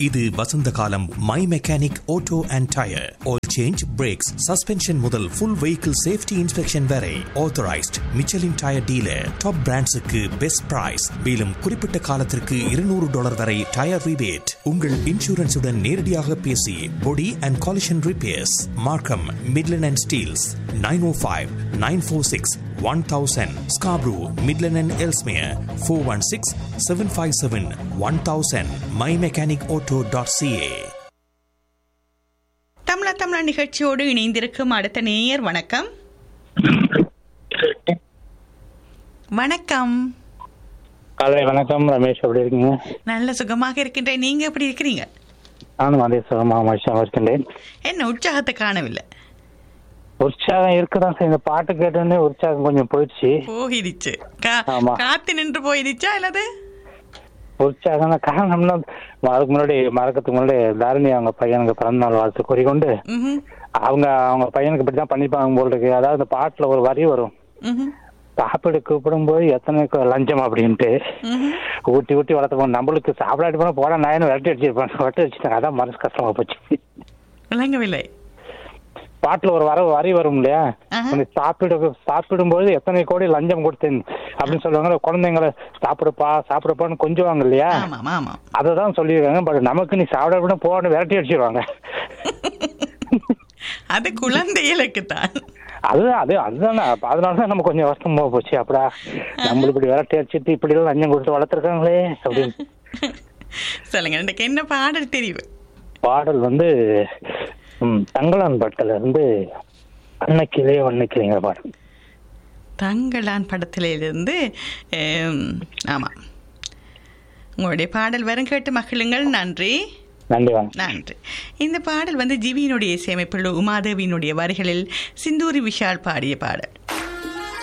இது வசந்த காலம் my mechanic auto and tyre oil change brakes suspension முதல் ஃபுல் வெஹிக்கிள் சேஃப்டி இன்ஸ்பெக்ஷன் வரை authorised Michelin tyre dealer top பிராண்ட்ஸுக்கு பெஸ்ட் பிரைஸ் மேலும் குறிப்பிட்ட காலத்திற்கு இருநூறு டாலர் வரை டயர் ரிபேட் உங்கள் இன்சூரன்ஸுடன் நேரடியாக பேசி body and collision repairs Markham Midland and Steeles nine O five nine four six one thousand Scarborough Midland and Ellesmere four one six seven five seven one thousand my mechanic auto dot CA தமிழா தமிழா நிகழ்ச்சியோடு இணைந்திருக்கும் அடுத்த நேயர் வணக்கம் வணக்கம் காலை வணக்கம் ரமேஷ் எப்படி இருக்கீங்க நல்ல சுகமாக இருக்கின்றேன் நீங்க எப்படி இருக்கிறீங்க நானும் அதே சுகமாக மனுஷன் இருக்கின்றேன் என்ன உற்சாகத்தை காணவில்லை உற்சாகம் இருக்குதான் சார் இந்த பாட்டு கேட்டோன்னே உற்சாகம் கொஞ்சம் போயிடுச்சு போயிடுச்சு கா- ஆமா. காத்து நின்று போயிடுச்சா அல்லது உற்சாகம் தான் காரணம்னா அதுக்கு முன்னாடி மறக்கிறதுக்கு முன்னாடி தாரணி அவங்க பையனுக்கு பிறந்த நாள் வாழ்த்து கூறிக்கொண்டு ம்ஹும், அவங்க அவங்க பையனுக்கு இப்படி தான் பண்ணிப்பாங்க போல் இருக்கு அதாவது இந்த பாட்டுல ஒரு வரி வரும் ம்ஹும், சாப்பிடு கூப்பிடும்போது எத்தனை கு- லஞ்சம் அப்படின்ட்டு ம்ஹும். ஊட்டி ஊட்டி வளர்த்துப்போம் நம்மளுக்கு சாப்பிடாட்டி போனா போட நாயனு விரட்டி அடிச்சிருப்பான் விரட்டி அடிச்சிட்டாங்க அதான் மனசு கஷ்டமா போச்சு விளங்கவில்லை பாட்டுல ஒரு வர வரி வரும் இல்லையா ஆஹா. உன்னை சாப்பிடு சாப்பிடும்போது எத்தனை கோடி லஞ்சம் கொடுத்தேன் அப்படின்னு சொல்லுவாங்க குழந்தைங்களை சாப்பிடுப்பா சாப்பிடுப்பான்னு கொஞ்சுவாங்க இல்லையா ஆமாம் ஆமாம் அததான் சொல்லியிருக்காங்க பட் நமக்கு நீ சாப்பிட விட போன்னு விரட்டி அடிச்சிருவாங்க அது குழந்தைகளுக்கு தான் அதுதான் அது அதுதானே அப்ப அதனாலதான் நம்ம கொஞ்சம் வருஷமா போச்சு அப்படா நம்மளுக்கு இப்படி விரட்டி அடிச்சிட்டு இப்படி எல்லாம் லஞ்சம் கொடுத்து வளர்த்துருக்காங்களே அப்படின்னு சொல்லுங்க எனக்கு என்ன பாடல் தெரியும் பாடல் வந்து ம், தங்கலான் பட்டல இருந்து அன்னைக்கிலே வன்னைக்கிலேங்கிற பாடல் தங்களான் படத்திலிருந்து ஆம், ஆமாம் உங்களுடைய பாடல் வரும் கேட்டு மகிழுங்கள் நன்றி நன்றி வாங்க நன்றி இந்த பாடல் வந்து ஜிவியினுடைய இசையமைப்பில் உமாதேவியினுடைய வரிகளில் சிந்தூரி விஷால் பாடிய பாடல்